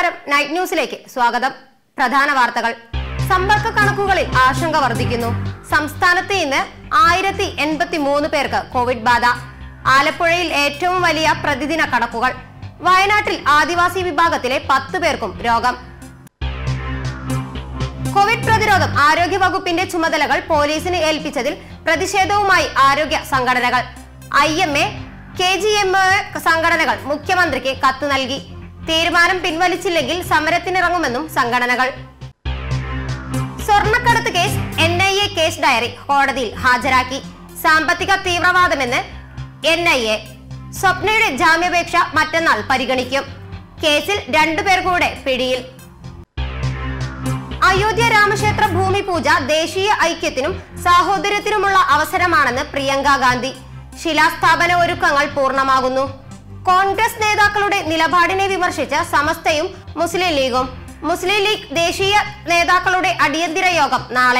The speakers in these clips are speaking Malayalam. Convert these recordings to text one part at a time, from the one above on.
നമസ്കാരം നൈറ്റ് ന്യൂസിലേക്ക് സ്വാഗതം പ്രധാന വാർത്തകൾ സമ്പർക്ക കണക്കുകളിൽ ആശങ്ക വർദ്ധിക്കുന്നു സംസ്ഥാനത്ത് ഇന്ന് ആയിരത്തി എൺപത്തി മൂന്ന് പേർക്ക് കോവിഡ് ബാധ ആലപ്പുഴയിൽ ഏറ്റവും വലിയ പ്രതിദിന കണക്കുകൾ വയനാട്ടിൽ ആദിവാസി വിഭാഗത്തിലെ പത്ത് പേർക്കും രോഗം കോവിഡ് പ്രതിരോധം ആരോഗ്യ വകുപ്പിന്റെ ചുമതലകൾ പോലീസിന് ഏൽപ്പിച്ചതിൽ പ്രതിഷേധവുമായി ആരോഗ്യ സംഘടനകൾ I M A K G M A സംഘടനകൾ മുഖ്യമന്ത്രിക്ക് കത്ത് നൽകി തീരുമാനം പിൻവലിച്ചില്ലെങ്കിൽ സമരത്തിനിറങ്ങുമെന്നും സംഘടനകൾ സ്വർണ്ണക്കടത്ത് case N I A case diary കോടതിയിൽ ഹാജരാക്കി സാമ്പത്തിക തീവ്രവാദമെന്ന് എൻ ഐ എ സ്വപ്നയുടെ ജാമ്യാപേക്ഷ മറ്റന്നാൾ പരിഗണിക്കും കേസിൽ രണ്ടുപേർ കൂടെ പിടിയിൽ അയോധ്യ രാമക്ഷേത്ര ഭൂമി പൂജ ദേശീയ ഐക്യത്തിനും സാഹോദര്യത്തിനുമുള്ള അവസരമാണെന്ന് പ്രിയങ്ക ഗാന്ധി ശിലാസ്ഥാപന ഒരുക്കങ്ങൾ പൂർണ്ണമാകുന്നു കോൺഗ്രസ് നേതാക്കളുടെ നിലപാടിനെ വിമർശിച്ച് സമസ്തയും മുസ്ലിം ലീഗും മുസ്ലിം ലീഗ് ദേശീയ നേതാക്കളുടെ അടിയന്തര യോഗം നാളെ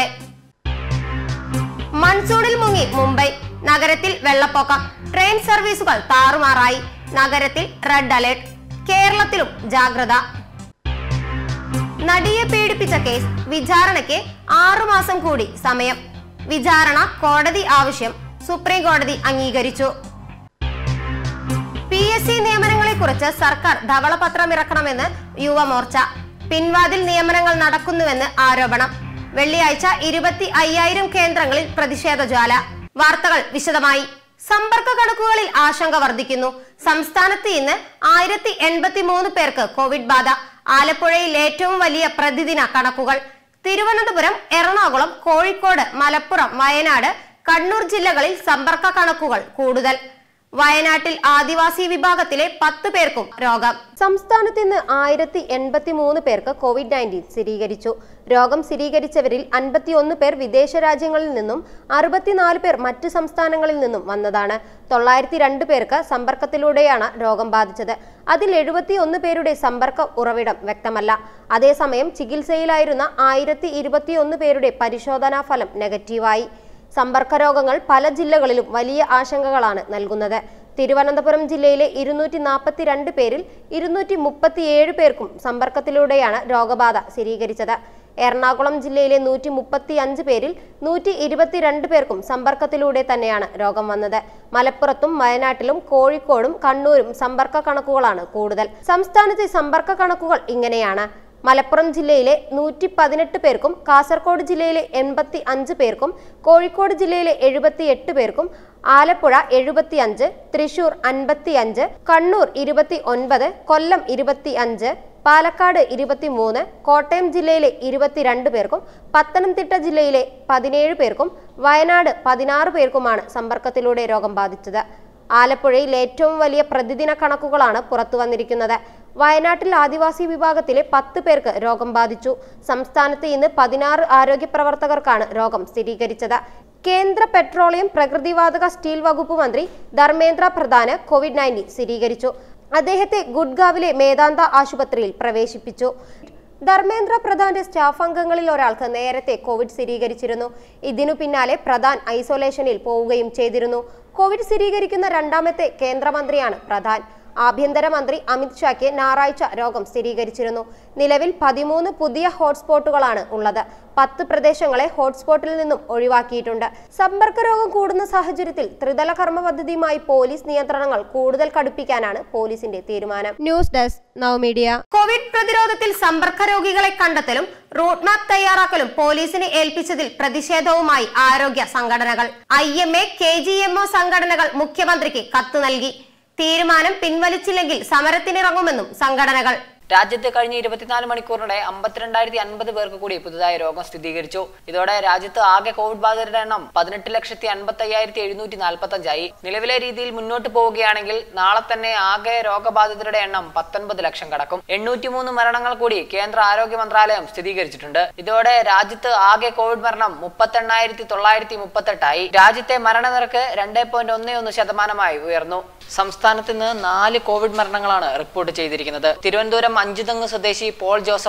മൺസൂണിൽ മുങ്ങി മുംബൈ നഗരത്തിൽ വെള്ളപ്പൊക്കം ട്രെയിൻ സർവീസുകൾ താറുമാറായി നഗരത്തിൽ റെഡ് അലേർട്ട് കേരളത്തിലും ജാഗ്രത നടിയെ പീഡിപ്പിച്ച കേസ് വിചാരണയ്ക്ക് ആറുമാസം കൂടി സമയം വിചാരണ കോടതി ആവശ്യം സുപ്രീം കോടതി അംഗീകരിച്ചു പി എസ് സി നിയമനങ്ങളെ കുറിച്ച് സർക്കാർ ധവളപത്രം ഇറക്കണമെന്ന് യുവമോർച്ച പിൻവാതിൽ നിയമനങ്ങൾ നടക്കുന്നുവെന്ന് ആരോപണം വെള്ളിയാഴ്ച ഇരുപത്തി അയ്യായിരം കേന്ദ്രങ്ങളിൽ പ്രതിഷേധ ജ്വാല വാർത്തകൾ വിശദമായി സമ്പർക്ക കണക്കുകളിൽ ആശങ്ക വർദ്ധിക്കുന്നു സംസ്ഥാനത്ത് ഇന്ന് ആയിരത്തി എൺപത്തി മൂന്ന് പേർക്ക് കോവിഡ് ബാധ ആലപ്പുഴയിൽ ഏറ്റവും വലിയ പ്രതിദിന കണക്കുകൾ തിരുവനന്തപുരം എറണാകുളം കോഴിക്കോട് മലപ്പുറം വയനാട് കണ്ണൂർ ജില്ലകളിൽ സമ്പർക്ക കണക്കുകൾ കൂടുതൽ വയനാട്ടിൽ ആദിവാസി വിഭാഗത്തിലെ പത്ത് പേർക്കും രോഗം സംസ്ഥാനത്ത് ഇന്ന് ആയിരത്തി എൺപത്തി മൂന്ന് പേർക്ക് കോവിഡ് നയൻറ്റീൻ സ്ഥിരീകരിച്ചു രോഗം സ്ഥിരീകരിച്ചവരിൽ അൻപത്തിയൊന്ന് പേർ വിദേശ രാജ്യങ്ങളിൽ നിന്നും അറുപത്തിനാല് പേർ മറ്റ് സംസ്ഥാനങ്ങളിൽ നിന്നും വന്നതാണ് തൊള്ളായിരത്തി രണ്ട് പേർക്ക് സമ്പർക്കത്തിലൂടെയാണ് രോഗം ബാധിച്ചത് അതിൽ എഴുപത്തിയൊന്ന് പേരുടെ സമ്പർക്ക ഉറവിടം വ്യക്തമല്ല അതേസമയം ചികിത്സയിലായിരുന്ന ആയിരത്തി ഇരുപത്തിയൊന്ന് പേരുടെ പരിശോധനാ ഫലം നെഗറ്റീവായി സമ്പർക്ക രോഗങ്ങൾ പല ജില്ലകളിലും വലിയ ആശങ്കകളാണ് നൽകുന്നത് തിരുവനന്തപുരം ജില്ലയിലെ ഇരുന്നൂറ്റി നാൽപ്പത്തിരണ്ട് പേരിൽ ഇരുന്നൂറ്റി മുപ്പത്തിയേഴ് പേർക്കും സമ്പർക്കത്തിലൂടെയാണ് രോഗബാധ സ്ഥിരീകരിച്ചത് എറണാകുളം ജില്ലയിലെ നൂറ്റി മുപ്പത്തി അഞ്ച് പേരിൽ നൂറ്റി ഇരുപത്തിരണ്ട് പേർക്കും സമ്പർക്കത്തിലൂടെ തന്നെയാണ് രോഗം വന്നത് മലപ്പുറത്തും വയനാട്ടിലും കോഴിക്കോടും കണ്ണൂരും സമ്പർക്ക കണക്കുകളാണ് കൂടുതൽ സംസ്ഥാനത്തെ സമ്പർക്ക കണക്കുകൾ ഇങ്ങനെയാണ് മലപ്പുറം ജില്ലയിലെ നൂറ്റി പതിനെട്ട് പേർക്കും കാസർഗോഡ് ജില്ലയിലെ എൺപത്തി അഞ്ച് പേർക്കും കോഴിക്കോട് ജില്ലയിലെ എഴുപത്തി എട്ട് പേർക്കും ആലപ്പുഴ എഴുപത്തി അഞ്ച് തൃശൂർ അൻപത്തി അഞ്ച് കണ്ണൂർ ഇരുപത്തി ഒൻപത് കൊല്ലം ഇരുപത്തി അഞ്ച് പാലക്കാട് ഇരുപത്തിമൂന്ന് കോട്ടയം ജില്ലയിലെ ഇരുപത്തിരണ്ട് പേർക്കും പത്തനംതിട്ട ജില്ലയിലെ പതിനേഴ് പേർക്കും വയനാട് പതിനാറ് പേർക്കുമാണ് സമ്പർക്കത്തിലൂടെ രോഗം ബാധിച്ചത് ആലപ്പുഴയിൽ ഏറ്റവും വലിയ പ്രതിദിന കണക്കുകളാണ് പുറത്തു വന്നിരിക്കുന്നത് വയനാട്ടിൽ ആദിവാസി വിഭാഗത്തിലെ പത്ത് പേർക്ക് രോഗം ബാധിച്ചു സംസ്ഥാനത്ത് ഇന്ന് പതിനാറ് ആരോഗ്യ പ്രവർത്തകർക്കാണ് രോഗം സ്ഥിരീകരിച്ചത് കേന്ദ്ര പെട്രോളിയം പ്രകൃതിവാതക സ്റ്റീൽ വകുപ്പ് മന്ത്രി ധർമ്മേന്ദ്ര പ്രധാന് കോവിഡ് നയൻറ്റീൻ സ്ഥിരീകരിച്ചു അദ്ദേഹത്തെ ഗുഡ്ഗാവിലെ മേദാന്ത ആശുപത്രിയിൽ പ്രവേശിപ്പിച്ചു ധർമ്മേന്ദ്ര പ്രധാന്റെ സ്റ്റാഫ് അംഗങ്ങളിൽ ഒരാൾക്ക് നേരത്തെ കോവിഡ് സ്ഥിരീകരിച്ചിരുന്നു ഇതിനു പിന്നാലെ പ്രധാൻ ഐസൊലേഷനിൽ പോവുകയും ചെയ്തിരുന്നു കോവിഡ് സ്ഥിരീകരിക്കുന്ന രണ്ടാമത്തെ കേന്ദ്രമന്ത്രിയാണ് പ്രധാൻ ആഭ്യന്തരമന്ത്രി അമിത് ഷായ്ക്ക് ഞായറാഴ്ച രോഗം സ്ഥിരീകരിച്ചിരുന്നു നിലവിൽ പതിമൂന്ന് പുതിയ ഹോട്ട്സ്പോട്ടുകളാണ് ഉള്ളത് പത്ത് പ്രദേശങ്ങളെ ഹോട്ട്സ്പോട്ടിൽ നിന്നും ഒഴിവാക്കിയിട്ടുണ്ട് സമ്പർക്ക രോഗം കൂടുന്ന സാഹചര്യത്തിൽ ത്രിതല കർമ്മ പദ്ധതിയുമായി പോലീസ് നിയന്ത്രണങ്ങൾ കൂടുതൽ കടുപ്പിക്കാനാണ് പോലീസിന്റെ തീരുമാനം ന്യൂസ് ഡെസ്ക് നവമീഡിയ കോവിഡ് പ്രതിരോധത്തിൽ സമ്പർക്ക രോഗികളെ കണ്ടെത്തലും റൂട്ട് മാപ്പ് തയ്യാറാക്കലും പോലീസിന് ഏൽപ്പിച്ചതിൽ പ്രതിഷേധവുമായി ആരോഗ്യ സംഘടനകൾ I M A K G M O സംഘടനകൾ മുഖ്യമന്ത്രിക്ക് കത്ത് നൽകി തീരുമാനം പിൻവലിച്ചില്ലെങ്കിൽ സമരത്തിനിറങ്ങുമെന്നും സംഘടനകൾ രാജ്യത്ത് കഴിഞ്ഞ ഇരുപത്തിനാല് മണിക്കൂറിനിടെ അമ്പത്തിരണ്ടായിരത്തി അൻപത് പേർക്ക് കൂടി പുതുതായി രോഗം സ്ഥിരീകരിച്ചു ഇതോടെ രാജ്യത്ത് ആകെ കോവിഡ് ബാധിതരുടെ എണ്ണം പതിനെട്ട് ലക്ഷത്തി അൻപത്തി അയ്യായിരത്തി എഴുന്നൂറ്റി നാൽപ്പത്തി അഞ്ചായി നിലവിലെ രീതിയിൽ മുന്നോട്ട് പോവുകയാണെങ്കിൽ നാളെ തന്നെ ആകെ രോഗബാധിതരുടെ എണ്ണം പത്തൊൻപത് ലക്ഷം കടക്കും എണ്ണൂറ്റിമൂന്ന് മരണങ്ങൾ കൂടി കേന്ദ്ര ആരോഗ്യ മന്ത്രാലയം സ്ഥിരീകരിച്ചിട്ടുണ്ട് ഇതോടെ രാജ്യത്ത് ആകെ കോവിഡ് മരണം മുപ്പത്തെണ്ണായിരത്തി തൊള്ളായിരത്തി മുപ്പത്തെട്ടായി രാജ്യത്തെ മരണനിരക്ക് രണ്ട് പോയിന്റ് ഒന്ന് ഒന്ന് ശതമാനമായി ഉയർന്നു സംസ്ഥാനത്ത് ഇന്ന് നാല് കോവിഡ് മരണങ്ങളാണ് റിപ്പോർട്ട് ചെയ്തിരിക്കുന്നത് തിരുവനന്തപുരം അഞ്ചുതെങ്ങ് സ്വദേശി പോൾ ജോസഫ്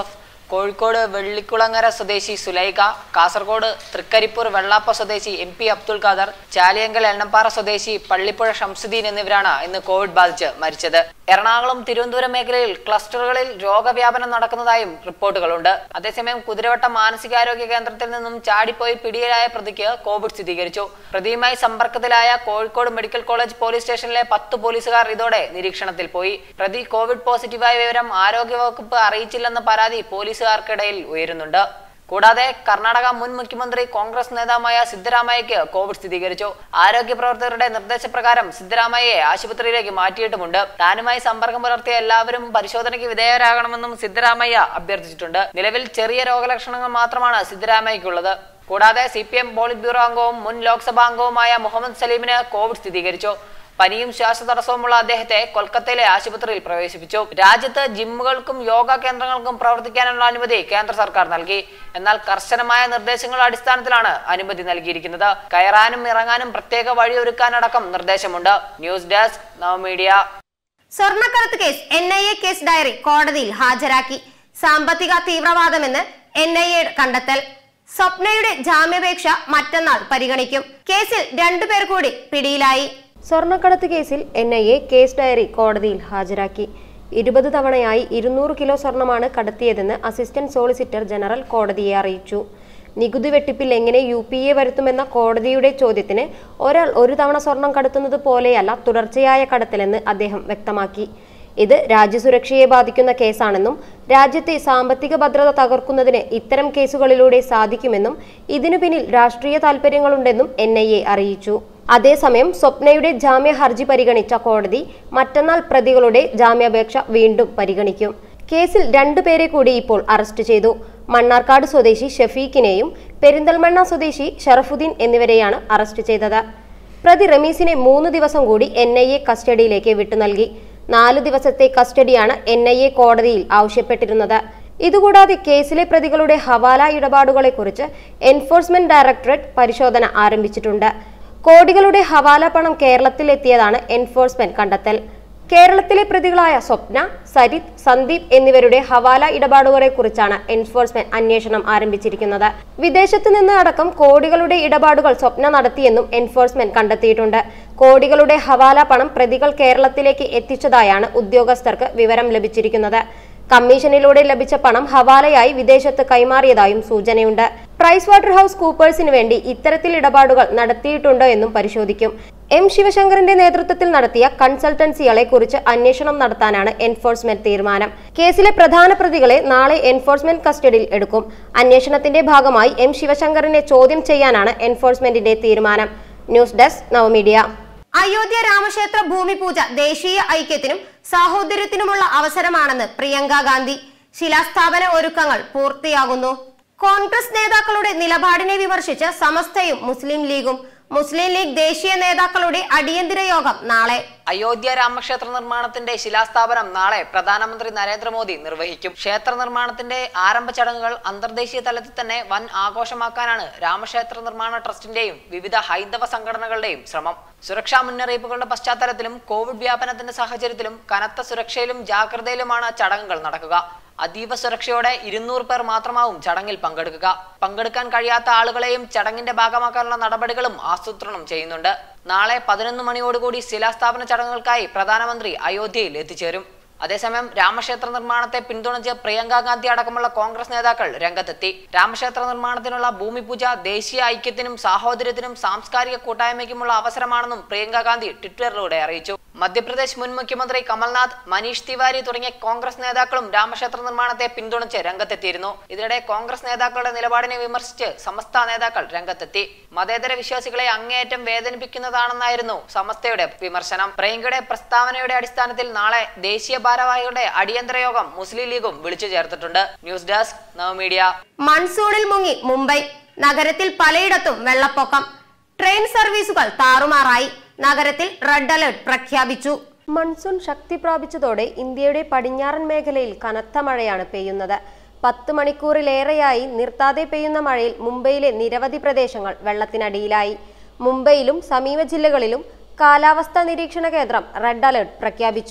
കോഴിക്കോട് വെള്ളിക്കുളങ്ങര സ്വദേശി സുലൈഖ കാസർഗോഡ് തൃക്കരിപ്പൂർ വെള്ളാപ്പ സ്വദേശി എം പി അബ്ദുൽ ഖാദർ ചാലിയങ്കൽ എണ്ണപ്പാറ സ്വദേശി പള്ളിപ്പുഴ ഷംസുദ്ദീൻ എന്നിവരാണ് ഇന്ന് കോവിഡ് ബാധിച്ച് മരിച്ചത് എറണാകുളം തിരുവനന്തപുരം മേഖലയിൽ ക്ലസ്റ്ററുകളിൽ രോഗവ്യാപനം നടക്കുന്നതായും റിപ്പോർട്ടുകളുണ്ട് അതേസമയം കുതിരവട്ടം മാനസികാരോഗ്യ കേന്ദ്രത്തിൽ നിന്നും ചാടിപ്പോയി പിടിയിലായ പ്രതിക്ക് കോവിഡ് സ്ഥിരീകരിച്ചു പ്രതിയുമായി സമ്പർക്കത്തിലായ കോഴിക്കോട് മെഡിക്കൽ കോളേജ് പോലീസ് സ്റ്റേഷനിലെ പത്ത് പോലീസുകാർ ഇതോടെ നിരീക്ഷണത്തിൽ പോയി പ്രതി കോവിഡ് പോസിറ്റീവായ വിവരം ആരോഗ്യവകുപ്പ് അറിയിച്ചില്ലെന്ന പരാതി പോലീസുകാർക്കിടയിൽ ഉയരുന്നുണ്ട് കൂടാതെ കർണാടക മുൻ മുഖ്യമന്ത്രി കോൺഗ്രസ് നേതാവായ സിദ്ധരാമയ്യയ്ക്ക് കോവിഡ് സ്ഥിരീകരിച്ചു ആരോഗ്യ പ്രവർത്തകരുടെ നിർദ്ദേശപ്രകാരം സിദ്ധരാമയ്യയെ ആശുപത്രിയിലേക്ക് മാറ്റിയിട്ടുമുണ്ട് താനുമായി സമ്പർക്കം പുലർത്തിയ എല്ലാവരും പരിശോധനയ്ക്ക് വിധേയരാകണമെന്നും സിദ്ധരാമയ്യ അഭ്യർത്ഥിച്ചിട്ടുണ്ട് നിലവിൽ ചെറിയ രോഗലക്ഷണങ്ങൾ മാത്രമാണ് സിദ്ധരാമയ്യയ്ക്കുള്ളത് കൂടാതെ C P M polit bureau അംഗവും മുൻ ലോക്സഭാ അംഗവുമായ മുഹമ്മദ് സലീമിന് കോവിഡ് സ്ഥിരീകരിച്ചു പനിയും ശ്വാസതടസ്സവുമുള്ള അദ്ദേഹത്തെ കൊൽക്കത്തയിലെ ആശുപത്രിയിൽ പ്രവേശിപ്പിച്ചു രാജ്യത്ത് ജിമ്മുകൾക്കും യോഗ കേന്ദ്രങ്ങൾക്കും പ്രവർത്തിക്കാനുള്ള അനുമതി കേന്ദ്ര സർക്കാർ നൽകി എന്നാൽ കർശനമായ നിർദ്ദേശങ്ങളുടെ അടിസ്ഥാനത്തിലാണ് അനുമതി നൽകിയിരിക്കുന്നത് കയറാനും ഇറങ്ങാനും പ്രത്യേക വഴിയൊരുക്കാനടക്കം നിർദ്ദേശമുണ്ട് ന്യൂസ് ഡെസ്ക് നവമീഡിയ സ്വർണ്ണക്കടത്ത് case N I A case diary കോടതിയിൽ ഹാജരാക്കി സാമ്പത്തിക തീവ്രവാദമെന്ന് എൻ ഐ എ കണ്ടെത്തൽ സ്വപ്നയുടെ ജാമ്യാപേക്ഷ മറ്റന്നാൾ പരിഗണിക്കും കേസിൽ രണ്ടുപേർ കൂടി പിടിയിലായി സ്വർണ്ണക്കടത്ത് കേസിൽ N I A case diary കോടതിയിൽ ഹാജരാക്കി ഇരുപത് തവണയായി ഇരുന്നൂറ് കിലോ സ്വർണമാണ് കടത്തിയതെന്ന് അസിസ്റ്റന്റ് സോളിസിറ്റർ ജനറൽ കോടതിയെ അറിയിച്ചു നികുതി വെട്ടിപ്പിൽ എങ്ങനെ യു പി എ വരുത്തുമെന്ന കോടതിയുടെ ചോദ്യത്തിന് ഒരാൾ ഒരു തവണ സ്വർണം കടത്തുന്നത് പോലെയല്ല തുടർച്ചയായ കടത്തലെന്ന് അദ്ദേഹം വ്യക്തമാക്കി ഇത് രാജ്യസുരക്ഷയെ ബാധിക്കുന്ന കേസാണെന്നും രാജ്യത്തെ സാമ്പത്തിക ഭദ്രത തകർക്കുന്നതിന് ഇത്തരം കേസുകളിലൂടെ സാധിക്കുമെന്നും ഇതിനു പിന്നിൽ രാഷ്ട്രീയ താൽപര്യങ്ങളുണ്ടെന്നും എൻ ഐ എ അറിയിച്ചു അതേസമയം സ്വപ്നയുടെ ജാമ്യ ഹർജി പരിഗണിച്ച കോടതി മറ്റന്നാൾ പ്രതികളുടെ ജാമ്യാപേക്ഷ വീണ്ടും പരിഗണിക്കും കേസിൽ രണ്ടുപേരെ കൂടി ഇപ്പോൾ അറസ്റ്റ് ചെയ്തു മണ്ണാർക്കാട് സ്വദേശി ഷഫീഖിനെയും പെരിന്തൽമണ്ണ സ്വദേശി ഷറഫുദ്ദീൻ എന്നിവരെയാണ് അറസ്റ്റ് ചെയ്തത് പ്രതി റമീസിനെ മൂന്ന് ദിവസം കൂടി എൻ ഐ എ കസ്റ്റഡിയിലേക്ക് വിട്ടു നൽകി നാല് ദിവസത്തെ കസ്റ്റഡിയാണ് എൻ ഐ എ കോടതിയിൽ ആവശ്യപ്പെട്ടിരുന്നത് ഇതുകൂടാതെ കേസിലെ പ്രതികളുടെ ഹവാല ഇടപാടുകളെക്കുറിച്ച് എൻഫോഴ്സ്മെന്റ് ഡയറക്ടറേറ്റ് പരിശോധന ആരംഭിച്ചിട്ടുണ്ട് കോടികളുടെ ഹവാല പണം കേരളത്തിലെത്തിയതാണ് എൻഫോഴ്സ്മെന്റ് കണ്ടെത്തൽ കേരളത്തിലെ പ്രതികളായ സ്വപ്ന സരിത് സന്ദീപ് എന്നിവരുടെ ഹവാല ഇടപാടുകളെക്കുറിച്ചാണ് എൻഫോഴ്സ്മെന്റ് അന്വേഷണം ആരംഭിച്ചിരിക്കുന്നത് വിദേശത്ത് നിന്ന് അടക്കം കോടികളുടെ ഇടപാടുകൾ സ്വപ്ന നടത്തിയെന്നും എൻഫോഴ്സ്മെന്റ് കണ്ടെത്തിയിട്ടുണ്ട് കോടികളുടെ ഹവാല പണം പ്രതികൾ കേരളത്തിലേക്ക് എത്തിച്ചതായാണ് ഉദ്യോഗസ്ഥർക്ക് വിവരം ലഭിച്ചിരിക്കുന്നത് കമ്മീഷനിലൂടെ ലഭിച്ച പണം ഹവാലയായി വിദേശത്ത് കൈമാറിയതായും സൂചനയുണ്ട് പ്രൈസ് വാട്ടർ ഹൗസ് കൂപ്പേഴ്സിന് വേണ്ടി ഇത്തരത്തിൽ ഇടപാടുകൾ നടത്തിയിട്ടുണ്ടോ എന്നും പരിശോധിക്കും എം ശിവശങ്കറിന്റെ നേതൃത്വത്തിൽ നടത്തിയ കൺസൾട്ടൻസികളെ കുറിച്ച് അന്വേഷണം നടത്താനാണ് എൻഫോഴ്സ്മെന്റ് തീരുമാനം കേസിലെ പ്രധാന പ്രതികളെ നാളെ എൻഫോഴ്സ്മെന്റ് കസ്റ്റഡിയിൽ എടുക്കും അന്വേഷണത്തിന്റെ ഭാഗമായി എം ശിവശങ്കറിനെ ചോദ്യം ചെയ്യാനാണ് എൻഫോഴ്സ്മെന്റിന്റെ തീരുമാനം ന്യൂസ് ഡെസ്ക് നവമീഡിയ അയോധ്യ രാമക്ഷേത്ര ഭൂമി പൂജ ദേശീയ ഐക്യത്തിനും സാഹോദര്യത്തിനുമുള്ള അവസരമാണെന്ന് പ്രിയങ്ക ഗാന്ധി ശിലാസ്ഥാപന ഒരുക്കങ്ങൾ പൂർത്തിയാകുന്നു കോൺഗ്രസ് നേതാക്കളുടെ നിലപാടിനെ വിമർശിച്ച് സമസ്തയും മുസ്ലിം ലീഗും മുസ്ലിം ലീഗ് ദേശീയ നേതാക്കളുടെ അടിയന്തര യോഗം നാളെ അയോധ്യ രാമക്ഷേത്ര നിർമ്മാണത്തിന്റെ ശിലാസ്ഥാപനം നാളെ പ്രധാനമന്ത്രി നരേന്ദ്രമോദി നിർവഹിക്കും ക്ഷേത്ര നിർമ്മാണത്തിന്റെ ആരംഭ ചടങ്ങുകൾ അന്തർദേശീയ തലത്തിൽ തന്നെ വൻ ആഘോഷമാക്കാനാണ് രാമക്ഷേത്ര നിർമ്മാണ ട്രസ്റ്റിന്റെയും വിവിധ ഹൈന്ദവ സംഘടനകളുടെയും ശ്രമം സുരക്ഷാ മുന്നറിയിപ്പുകളുടെ പശ്ചാത്തലത്തിലും കോവിഡ് വ്യാപനത്തിന്റെ സാഹചര്യത്തിലും കനത്ത സുരക്ഷയിലും ജാഗ്രതയിലുമാണ് ചടങ്ങുകൾ നടക്കുക അതീവ സുരക്ഷയോടെ ഇരുന്നൂറ് പേർ മാത്രമാവും ചടങ്ങിൽ പങ്കെടുക്കുക പങ്കെടുക്കാൻ കഴിയാത്ത ആളുകളെയും ചടങ്ങിന്റെ ഭാഗമാക്കാനുള്ള നടപടികളും ആസൂത്രണം ചെയ്യുന്നുണ്ട് നാളെ പതിനൊന്ന് മണിയോടുകൂടി ശിലാസ്ഥാപന ചടങ്ങുകൾക്കായി പ്രധാനമന്ത്രി അയോധ്യയിൽ എത്തിച്ചേരും അതേസമയം രാമക്ഷേത്ര നിർമ്മാണത്തെ പിന്തുണച്ച് പ്രിയങ്ക ഗാന്ധി അടക്കമുള്ള കോൺഗ്രസ് നേതാക്കൾ രംഗത്തെത്തി രാമക്ഷേത്ര നിർമ്മാണത്തിനുള്ള ഭൂമി പൂജ ദേശീയ ഐക്യത്തിനും സാഹോദര്യത്തിനും സാംസ്കാരിക കൂട്ടായ്മയ്ക്കുമുള്ള അവസരമാണെന്നും പ്രിയങ്ക ഗാന്ധി ട്വിറ്ററിലൂടെ അറിയിച്ചു മധ്യപ്രദേശ് മുൻ മുഖ്യമന്ത്രി കമൽനാഥ് മനീഷ് തിവാരി തുടങ്ങിയ കോൺഗ്രസ് നേതാക്കളും രാമക്ഷേത്ര നിർമ്മാണത്തെ പിന്തുണച്ച് രംഗത്തെത്തിയിരുന്നു ഇതിനിടെ കോൺഗ്രസ് നേതാക്കളുടെ നിലപാടിനെ വിമർശിച്ച് സമസ്ത നേതാക്കൾ രംഗത്തെത്തി മതേതര വിശ്വാസികളെ അങ്ങേയറ്റം വേദനിപ്പിക്കുന്നതാണെന്നായിരുന്നു സമസ്തയുടെ വിമർശനം പ്രിയങ്കയുടെ പ്രസ്താവനയുടെ അടിസ്ഥാനത്തിൽ നാളെ ദേശീയ ഭാരവാഹികളുടെ അടിയന്തര യോഗം മുസ്ലിം ലീഗും വിളിച്ചു ചേർത്തിട്ടുണ്ട് ന്യൂസ് ഡെസ്ക് നവമീഡിയ മൺസൂണിൽ മുങ്ങി മുംബൈ നഗരത്തിൽ പലയിടത്തും വെള്ളപ്പൊക്കം ട്രെയിൻ സർവീസുകൾ താറുമാറായി നഗരത്തിൽ റെഡ് അലർട്ട് പ്രഖ്യാപിച്ചു മൺസൂൺ ശക്തി പ്രാപിച്ചതോടെ ഇന്ത്യയുടെ പടിഞ്ഞാറൻ മേഖലയിൽ കനത്ത മഴയാണ് പെയ്യുന്നത് പത്ത് മണിക്കൂറിലേറെയായി നിർത്താതെ പെയ്യുന്ന മഴയിൽ മുംബൈയിലെ നിരവധി പ്രദേശങ്ങൾ വെള്ളത്തിനടിയിലായി മുംബൈയിലും സമീപ ജില്ലകളിലും കാലാവസ്ഥാ നിരീക്ഷണ കേന്ദ്രം റെഡ് അലർട്ട് പ്രഖ്യാപിച്ചു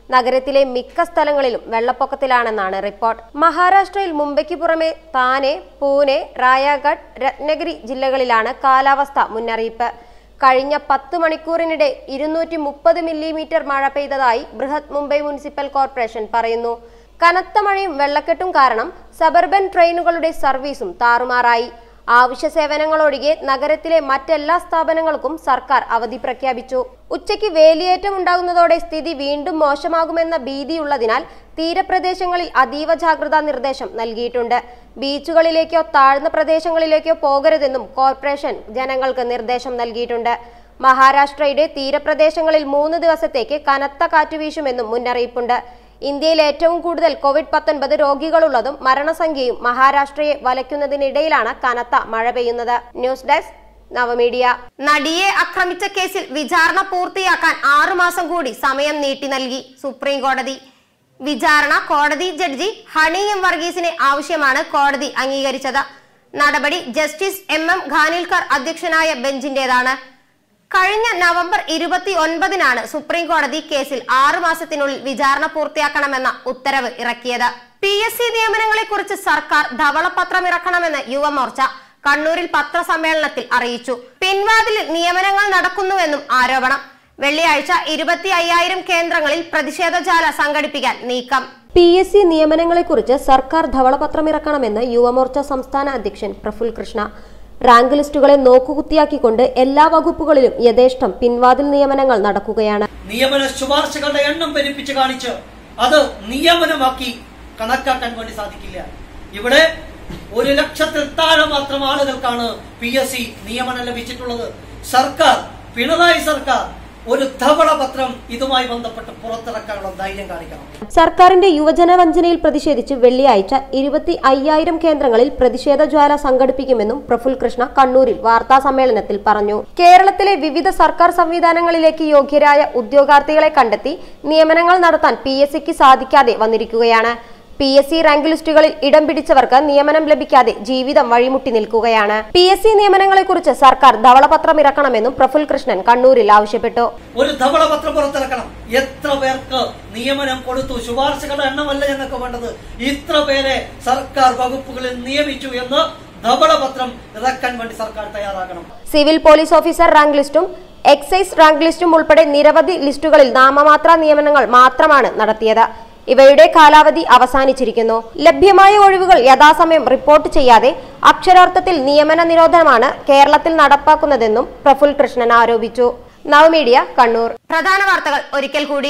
നഗരത്തിലെ മിക്ക സ്ഥലങ്ങളിലും വെള്ളപ്പൊക്കത്തിലാണെന്നാണ് റിപ്പോർട്ട് മഹാരാഷ്ട്രയിൽ മുംബൈക്ക് പുറമെ താനെ പൂനെ റായാഗഡ് രത്നഗിരി ജില്ലകളിലാണ് കാലാവസ്ഥ മുന്നറിയിപ്പ് കഴിഞ്ഞ പത്ത് മണിക്കൂറിനിടെ ഇരുന്നൂറ്റി മുപ്പത് മില്ലിമീറ്റർ മഴ പെയ്തതായി ബൃഹത് മുംബൈ മുനിസിപ്പൽ കോർപ്പറേഷൻ പറയുന്നു കനത്ത മഴയും വെള്ളക്കെട്ടും കാരണം സബർബൻ ട്രെയിനുകളുടെ സർവീസും താറുമാറായി ആവശ്യ സേവനങ്ങളൊഴികെ നഗരത്തിലെ മറ്റെല്ലാ സ്ഥാപനങ്ങൾക്കും സർക്കാർ അവധി പ്രഖ്യാപിച്ചു ഉച്ചയ്ക്ക് വേലിയേറ്റം ഉണ്ടാകുന്നതോടെ സ്ഥിതി വീണ്ടും മോശമാകുമെന്ന ഭീതിയുള്ളതിനാൽ തീരപ്രദേശങ്ങളിൽ അതീവ ജാഗ്രതാ നിർദ്ദേശം നൽകിയിട്ടുണ്ട് ബീച്ചുകളിലേക്കോ താഴ്ന്ന പ്രദേശങ്ങളിലേക്കോ പോകരുതെന്നും കോർപ്പറേഷൻ ജനങ്ങൾക്ക് നിർദ്ദേശം നൽകിയിട്ടുണ്ട് മഹാരാഷ്ട്രയുടെ തീരപ്രദേശങ്ങളിൽ മൂന്ന് ദിവസത്തേക്ക് കനത്ത കാറ്റ് വീശുമെന്നും മുന്നറിയിപ്പുണ്ട് ഇന്ത്യയിൽ ഏറ്റവും കൂടുതൽ കോവിഡ് പത്തൊൻപത് രോഗികളുള്ളതും മരണസംഖ്യയും മഹാരാഷ്ട്രയെ വലയ്ക്കുന്നതിനിടയിലാണ് കനത്ത മഴ പെയ്യുന്നത് ന്യൂസ് ഡെസ്ക് നവമീഡിയ നടിയെ ആക്രമിച്ച കേസിൽ വിചാരണ പൂർത്തിയാക്കാൻ ആറുമാസം കൂടി സമയം നീട്ടി നൽകി സുപ്രീം കോടതി വിചാരണ കോടതി ജഡ്ജി ഹണി എം വർഗീസിനെ ആവശ്യമാണ് കോടതി അംഗീകരിച്ചത് നടപടി ജസ്റ്റിസ് എം എം ഖാനിൽക്കർ അധ്യക്ഷനായ ബെഞ്ചിന്റേതാണ് കഴിഞ്ഞ നവംബർ ഇരുപത്തി ഒൻപതിനാണ് സുപ്രീം കോടതി കേസിൽ ആറു മാസത്തിനുള്ളിൽ വിചാരണ പൂർത്തിയാക്കണമെന്ന ഉത്തരവ് ഇറക്കിയത് പി എസ് സി നിയമനങ്ങളെ കുറിച്ച് സർക്കാർ ധവളപത്രം ഇറക്കണമെന്ന് യുവമോർച്ച കണ്ണൂരിൽ പത്രസമ്മേളനത്തിൽ അറിയിച്ചു പിൻവാതിലിൽ നിയമനങ്ങൾ നടക്കുന്നുവെന്നും ആരോപണം വെള്ളിയാഴ്ച ഇരുപത്തി അയ്യായിരം കേന്ദ്രങ്ങളിൽ പ്രതിഷേധജാല സംഘടിപ്പിക്കാൻ നീക്കം പി എസ് സി നിയമനങ്ങളെക്കുറിച്ച് സർക്കാർ ധവളപത്രമിറക്കണമെന്ന് യുവമോർച്ച സംസ്ഥാന അധ്യക്ഷൻ പ്രഫുൽ കൃഷ്ണ റാങ്ക് ലിസ്റ്റുകളെ നോക്കുകുത്തിയാക്കിക്കൊണ്ട് എല്ലാ വകുപ്പുകളിലും യഥേഷ്ടം പിൻവാതിൽ നിയമനങ്ങൾ നടക്കുകയാണ് നിയമന ശുപാർശകളുടെ എണ്ണം പെരുപ്പിച്ച് കാണിച്ച് അത് നിയമനമാക്കി കണക്കാക്കാൻ വേണ്ടി സാധിക്കില്ല ഇവിടെ ഒരു ലക്ഷത്തിൽ താഴെ മാത്രം ആളുകൾക്കാണ് പി എസ് സി നിയമനം ലഭിച്ചിട്ടുള്ളത് സർക്കാർ പിണറായി സർക്കാർ ഒരു ധവളപത്രം ഇതുമായി ബന്ധപ്പെട്ട് പുറത്തിറക്കാനുള്ള ധൈര്യം കാണിക്കണം സർക്കാരിന്റെ യുവജന വഞ്ചനയിൽ പ്രതിഷേധിച്ച് വെള്ളിയാഴ്ച ഇരുപത്തി അയ്യായിരം കേന്ദ്രങ്ങളിൽ പ്രതിഷേധ ജ്വാല സംഘടിപ്പിക്കുമെന്നും പ്രഫുൽ കൃഷ്ണ കണ്ണൂരിൽ വാർത്താ സമ്മേളനത്തിൽ പറഞ്ഞു കേരളത്തിലെ വിവിധ സർക്കാർ സംവിധാനങ്ങളിലേക്ക് യോഗ്യരായ ഉദ്യോഗാർത്ഥികളെ കണ്ടെത്തി നിയമനങ്ങൾ നടത്താൻ പി എസ് സിക്ക് സാധിക്കാതെ വന്നിരിക്കുകയാണ് പി എസ് സി റാങ്ക് ലിസ്റ്റുകളിൽ ഇടം പിടിച്ചവർക്ക് നിയമനം ലഭിക്കാതെ ജീവിതം വഴിമുട്ടി നിൽക്കുകയാണ് പി എസ് സി നിയമനങ്ങളെക്കുറിച്ച് സർക്കാർ ധവളപത്രം ഇറക്കണമെന്നും പ്രഫുൽ കൃഷ്ണൻ കണ്ണൂരിൽ ആവശ്യപ്പെട്ടു ഒരു ധവളപത്രം പുറത്തിറക്കണം എത്ര പേർക്ക് നിയമനം കൊടുത്തു ശുപാർശകളുടെ എണ്ണമല്ല ഞങ്ങൾക്ക് വേണ്ടത് ഇത്ര പേരെ സർക്കാർ വകുപ്പുകളിൽ നിയമിച്ചു എന്ന് ധവളപത്രം ഇറക്കാൻ വേണ്ടി സർക്കാർ തയ്യാറാകണം സിവിൽ പോലീസ് ഓഫീസർ റാങ്ക് ലിസ്റ്റും എക്സൈസ് റാങ്ക് ലിസ്റ്റും ഉൾപ്പെടെ നിരവധി ലിസ്റ്റുകളിൽ നാമമാത്ര നിയമനങ്ങൾ മാത്രമാണ് നടത്തിയത് ഇവയുടെ കാലാവധി അവസാനിച്ചിരിക്കുന്നു ലഭ്യമായ ഒഴിവുകൾ യഥാസമയം റിപ്പോർട്ട് ചെയ്യാതെ അക്ഷരാർത്ഥത്തിൽ നിയമന നിരോധനമാണ് കേരളത്തിൽ നടപ്പാക്കുന്നതെന്നും പ്രഫുൽ കൃഷ്ണൻ ആരോപിച്ചു നവമീഡിയ കണ്ണൂർ പ്രധാന വാർത്തകൾ ഒരിക്കൽ കൂടി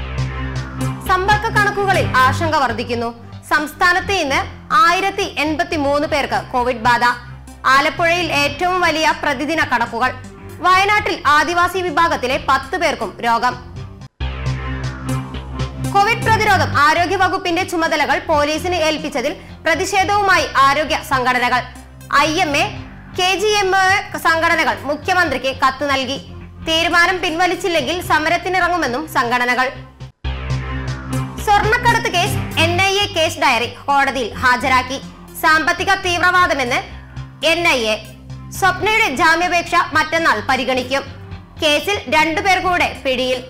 സമ്പർക്ക കണക്കുകളിൽ ആശങ്ക വർദ്ധിക്കുന്നു സംസ്ഥാനത്ത് ഇന്ന് ആയിരത്തി എൺപത്തി മൂന്ന് പേർക്ക് കോവിഡ് ബാധ ആലപ്പുഴയിൽ ഏറ്റവും വലിയ പ്രതിദിന കണക്കുകൾ വയനാട്ടിൽ ആദിവാസി വിഭാഗത്തിലെ പത്ത് പേർക്കും രോഗം കോവിഡ് പ്രതിരോധം ആരോഗ്യ വകുപ്പിന്റെ ചുമതലകൾ പോലീസിന് ഏൽപ്പിച്ചതിൽ പ്രതിഷേധവുമായി ആരോഗ്യ സംഘടനകൾ I M A K G M A സംഘടനകൾ മുഖ്യമന്ത്രിക്ക് കത്ത് നൽകി തീരുമാനം പിൻവലിച്ചില്ലെങ്കിൽ സമരത്തിനിറങ്ങുമെന്നും സംഘടനകൾ സ്വർണ്ണക്കടത്ത് case N I A case diary കോടതിയിൽ ഹാജരാക്കി സാമ്പത്തിക തീവ്രവാദമെന്ന് എൻ ഐ എ സ്വപ്നയുടെ ജാമ്യാപേക്ഷ മറ്റന്നാൾ പരിഗണിക്കും കേസിൽ രണ്ടുപേർ കൂടെ പിടിയിൽ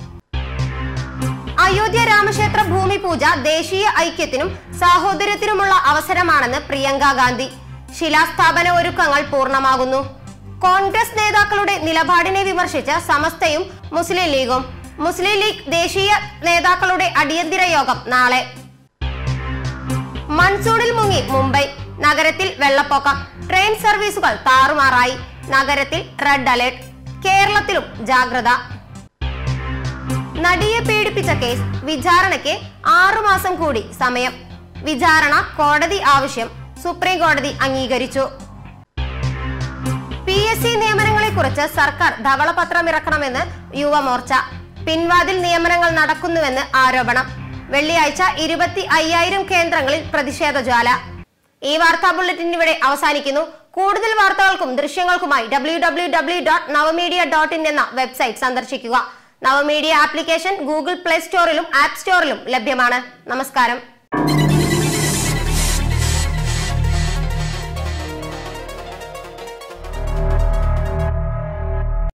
അയോധ്യ രാമക്ഷേത്ര ഭൂമി പൂജ ദേശീയ ഐക്യത്തിനും സാഹോദര്യത്തിനുമുള്ള അവസരമാണെന്ന് പ്രിയങ്ക ഗാന്ധി ശിലാസ്ഥാപന ഒരുക്കങ്ങൾ പൂർണ്ണമാകുന്നു കോൺഗ്രസ് നേതാക്കളുടെ നിലപാടിനെ വിമർശിച്ച് സമസ്തയും മുസ്ലിം ലീഗും മുസ്ലിം ലീഗ് ദേശീയ നേതാക്കളുടെ അടിയന്തര യോഗം നാളെ മൺസൂണിൽ മുങ്ങി മുംബൈ നഗരത്തിൽ വെള്ളപ്പൊക്കം ട്രെയിൻ സർവീസുകൾ താറുമാറായി നഗരത്തിൽ റെഡ് അലേർട്ട് കേരളത്തിലും ജാഗ്രത നടിയെ പീഡിപ്പിച്ച കേസ് വിചാരണയ്ക്ക് ആറുമാസം കൂടി സമയം വിചാരണ കോടതി ആവശ്യം സുപ്രീം കോടതി അംഗീകരിച്ചു പി എസ് സി നിയമനങ്ങളെ കുറിച്ച് സർക്കാർ ധവളപത്രം ഇറക്കണമെന്ന് യുവമോർച്ച പിൻവാതിൽ നിയമനങ്ങൾ നടക്കുന്നുവെന്ന് ആരോപണം വെള്ളിയാഴ്ച ഇരുപത്തി അയ്യായിരം കേന്ദ്രങ്ങളിൽ പ്രതിഷേധ ജ്വാല ഈ വാർത്താ ബുള്ളറ്റിൻ ഇവിടെ അവസാനിക്കുന്നു കൂടുതൽ വാർത്തകൾക്കും ദൃശ്യങ്ങൾക്കുമായി W W W dot Navamedia dot in എന്ന വെബ്സൈറ്റ് സന്ദർശിക്കുക നവമീഡിയ ആപ്ലിക്കേഷൻ ഗൂഗിൾ പ്ലേ സ്റ്റോറിലും ആപ്പ് സ്റ്റോറിലും ലഭ്യമാണ് നമസ്കാരം